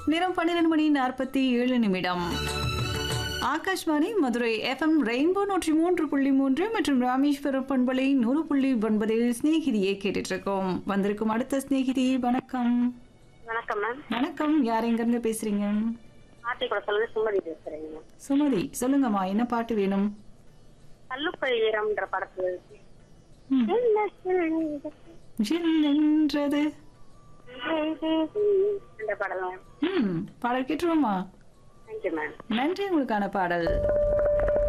நேரம் பன்னிரண்டு மணி நாற்பத்தி ஏழு நிமிடம் ஆகாஷ்வாணி மதுரை எஃப்எம் ரெயின்போ நூற்றி மூன்று புள்ளி மூன்று மற்றும் ராமேஸ்வரம் பண்பலை நூறு புள்ளி ஒன்பதில் ஸ்நேகிதியை கேட்டுட்டு இருக்கோம் வந்திருக்கும் அடுத்த ஸ்நேகிதி வணக்கம் வணக்கம் மேம் வணக்கம் யார் எங்கிருந்து பேசுறீங்க ஆர்த்தி குளத்துல சுமதி பேசுறேங்க மேம் சுமதி சொல்லுங்கம்மா என்ன பாட்டு வேணும் கல்லுப்பை ஈரம்ன்ற படத்துல ம். என்ன சொல்லுங்க? ஜில்லென்றது இந்த படம் ம் பாடல் கேட்டுருவோமா தேங்க்யூ மேம் நன்றி உங்களுக்கான பாடல்